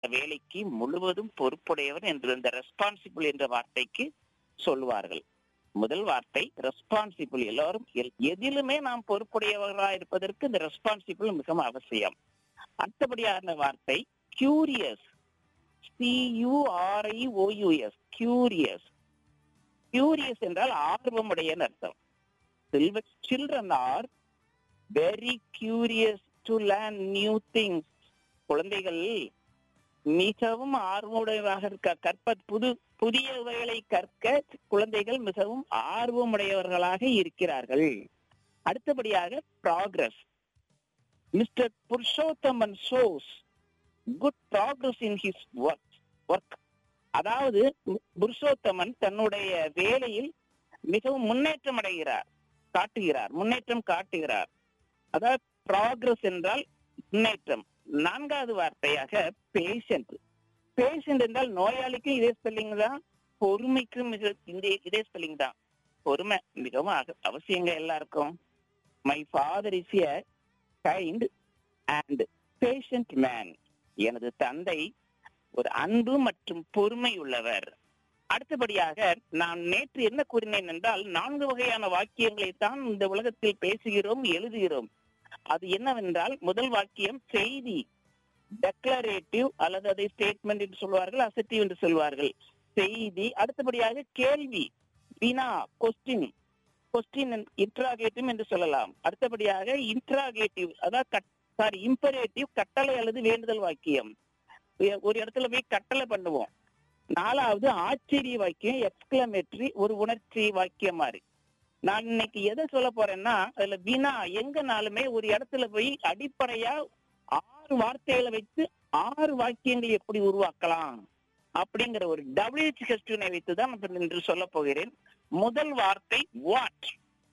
வேலைக்கு முழுவதும் பொறுப்புடையவர் என்று இந்த ரெஸ்பான்சிபிள் என்ற வார்த்தைக்கு சொல்வார்கள் முதல் வார்த்தை ரெஸ்பான்சிபிள் எல்லாரும் எல்- எதிலுமே நாம் பொறுப்புடையவர்களாக இருப்பதற்கு இந்த ரெஸ்பான்சிபிள் மிகவும் அவசியம் அடுத்தபடியான வார்த்தை கியூரியஸ் சியூஆர்ஐஓயூஎஸ் கியூரியஸ் கியூரியஸ் என்றால் ஆர்வமுடையன்னு அர்த்தம் children are very curious to learn new things குழந்தைகள் மிகவும் ஆர்வமுடையவராக இருக்க கற்ப புது புதியவைகளை கற்க குழந்தைகள் மிகவும் ஆர்வமுடையவர்களாக இருக்கிறார்கள் அடுத்தபடியாக progress mister Purushothaman shows good progress in his work work அதாவது புருஷோத்தமன் தன்னுடைய வேலையில் மிகவும் முன்னேற்றம் அடைகிறார் காட்டுகிறார் முன்னேற்றம் காட்டுகிறார் அதாவது ப்ராக்ரஸ் என்றால் முன்னேற்றம் நான்காவது வார்த்தையாக பேஷண்ட் பேஷண்ட் என்றால் நோயாளிக்கும் இதே ஸ்பெல்லிங் தான் பொறுமைக்கும் மிக இந்த- இதே ஸ்பெல்லிங் தான் பொறுமை மிகவும் அக- அவசியங்க எல்லாருக்கும் my father is a kind and patient man எனது தந்தை ஒரு அன்பு மற்றும் பொறுமை உள்ளவர் அடுத்தபடியாக நான் நேற்று என்ன கூறினேன் என்றால் நான்கு வகையான வாக்கியங்களை தான் இந்த உலகத்தில் பேசுகிறோம் எழுதுகிறோம் அது என்னவென்றால் முதல் வாக்கியம் செய்தி டெக்ளரேட்டிவ் அல்லது அதை ஸ்டேட்மெண்ட் என்று சொல்வார்கள் அசட்டிவ் என்று சொல்வார்கள் செய்தி அடுத்தபடியாக கேள்வி வினா கொஸ்டின் கொஸ்டின் இன்ட்ராகேட்டிவ் என்று சொல்லலாம் அடுத்தபடியாக இன்ட்ராகேட்டிவ் அதாவது சாரி இம்பரேட்டிவ் கட்டளை அல்லது வேண்டுதல் வாக்கியம் ஒரு- ஒரு இடத்துல போய் கட்டளை பண்ணுவோம் நாலாவது ஆச்சரிய வாக்கியம் எக்ஸ்கிளமேட்டரி ஒரு உணர்ச்சி வாக்கியம் மாதிரி நான் இன்னைக்கு எதை சொல்ல போறேன்னா அதுல வினா எங்கனாலுமே ஒரு இடத்துல போய் அடிப்படையா ஆறு வார்த்தைகளை வைத்து ஆறு வாக்கியங்களை எப்படி உருவாக்கலாம் அப்படிங்கிற ஒரு டபிள்யூஹெச் கொஸ்டினை வைத்து தான் நான் இன்று சொல்ல போகிறேன் முதல் வார்த்தை வாட்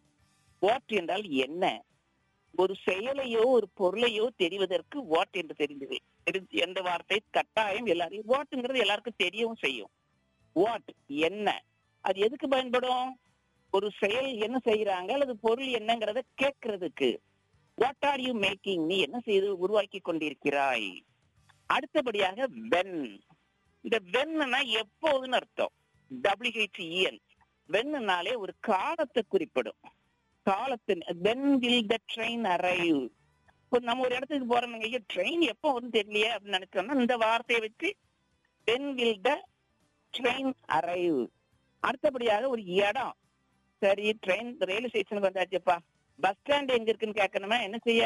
வாட் என்றால் என்ன ஒரு செயலையோ ஒரு பொருளையோ தெரிவதற்கு வாட் என்று தெரிந்தது தெரிஞ்சு- என்ற வார்த்தை கட்டாயம் எல்லாரையும் வாட்ங்கிறது எல்லாருக்கும் தெரியவும் செய்யும் வாட் என்ன அது எதுக்கு பயன்படும் ஒரு செயல் என்ன செய்யறாங்க அல்லது பொருள் என்னங்கிறத கேட்கறதுக்கு வாட் ஆர் யூ மேக்கிங் நீ என்ன செய்து உருவாக்கி கொண்டிருக்கிறாய் அடுத்தபடியாக வென் இந்த வென்னா எப்போதுன்னு அர்த்தம் டபிள்யூஹெச்இஎன் வென்னாலே ஒரு காலத்தை குறிப்பிடும் காலத்தின் when will the train arrive இப்போ நம்ம ஒரு இடத்துக்கு போறோம் ஐயோ ட்ரெயின் எப்போ வரும் தெரியலையே அப்படின்னு நினைச்சோம்னா இந்த வார்த்தையை வச்சு when will the train arrive அடுத்தபடியாக ஒரு இடம் சரி ட்ரெயின் ரயில்வே ஸ்டேஷனுக்கு வந்தாச்சுப்பா பஸ் ஸ்டாண்ட் எங்க இருக்குன்னு கேட்கணுமா என்ன செய்ய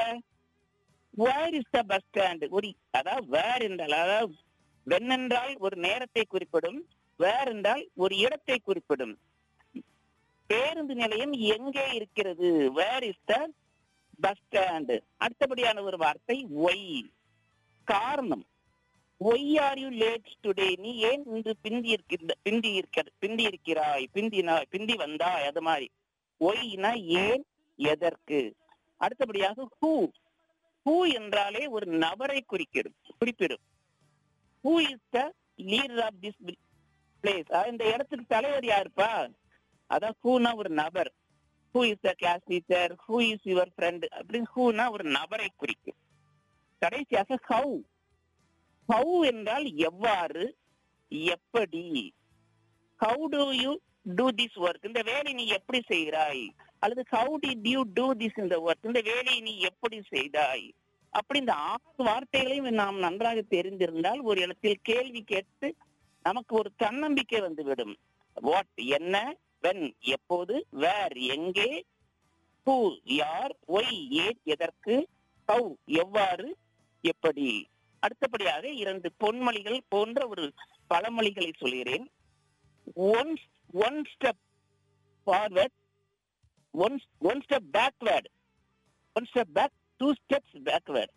where is the bus stand ஒரு அதாவது வேர் என்றால் அதாவது வென் என்றால் ஒரு நேரத்தை குறிப்பிடும் வேர் என்றால் ஒரு இடத்தை குறிப்பிடும் பேருந்து நிலையம் எங்கே இருக்கிறது where is the bus stand அடுத்தபடியான ஒரு வார்த்தை ஒய் காரணம் why are you late today நீ ஏன் இன்று பிந்தி இருக்க பிந்தி இருக்க பிந்தி இருக்கிறாய் பிந்தினா பிந்தி வந்தாய் அது மாதிரி ஒய்னா ஏன் எதற்கு அடுத்தபடியாக ஹூ ஹூ என்றாலே ஒரு நபரை குறிக்கிடும் குறிப்பிடும் who is the leader of this place இந்த இடத்துக்கு தலைவர் யாருப்பா அதான் ஹூனா ஒரு நபர் who is the class teacher who is your friend அப்படின்னு ஹூனா ஒரு நபரை குறிக்கும் கடைசியாக ஹவு ஹவு என்றால் எவ்வாறு எப்படி how do you do this work இந்த வேலையை நீ எப்படி செய்கிறாய் அல்லது how did you do this இந்த ஒர்க் இந்த வேலையை நீ எப்படி செய்தாய் அப்படி இந்த ஆறு வார்த்தைகளையும் நாம் நன்றாக தெரிந்திருந்தால் ஒரு இடத்தில் கேள்வி கேட்டு நமக்கு ஒரு தன்னம்பிக்கை வந்துவிடும் வாட் என்ன வென் எப்போது வேர் எங்கே ஹூ யார் ஒய் ஏன் எதற்கு ஹவு எவ்வாறு எப்படி அடுத்தபடியாக இரண்டு பொன்மொழிகள் போன்ற ஒரு பழமொழிகளை சொல்கிறேன் one one step forward one one step backward one step back two steps backward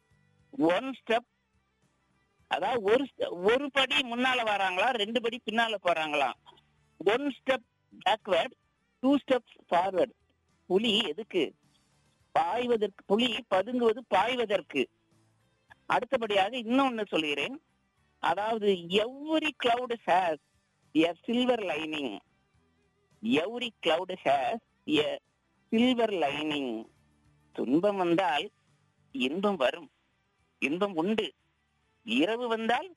one step அதாவது ஒரு step- ஒரு படி முன்னால வராங்களா ரெண்டு படி பின்னால போறாங்களா one step backward two steps forward புலி எதுக்கு பாய்வதற்கு புலி பதுங்குவது பாய்வதற்கு அடுத்தபடியாக இன்னொன்னு சொல்கிறேன் அதாவது every cloud has a silver lining every cloud has a silver lining துன்பம் வந்தால் இன்பம் வரும் இன்பம் உண்டு இரவு வந்தால்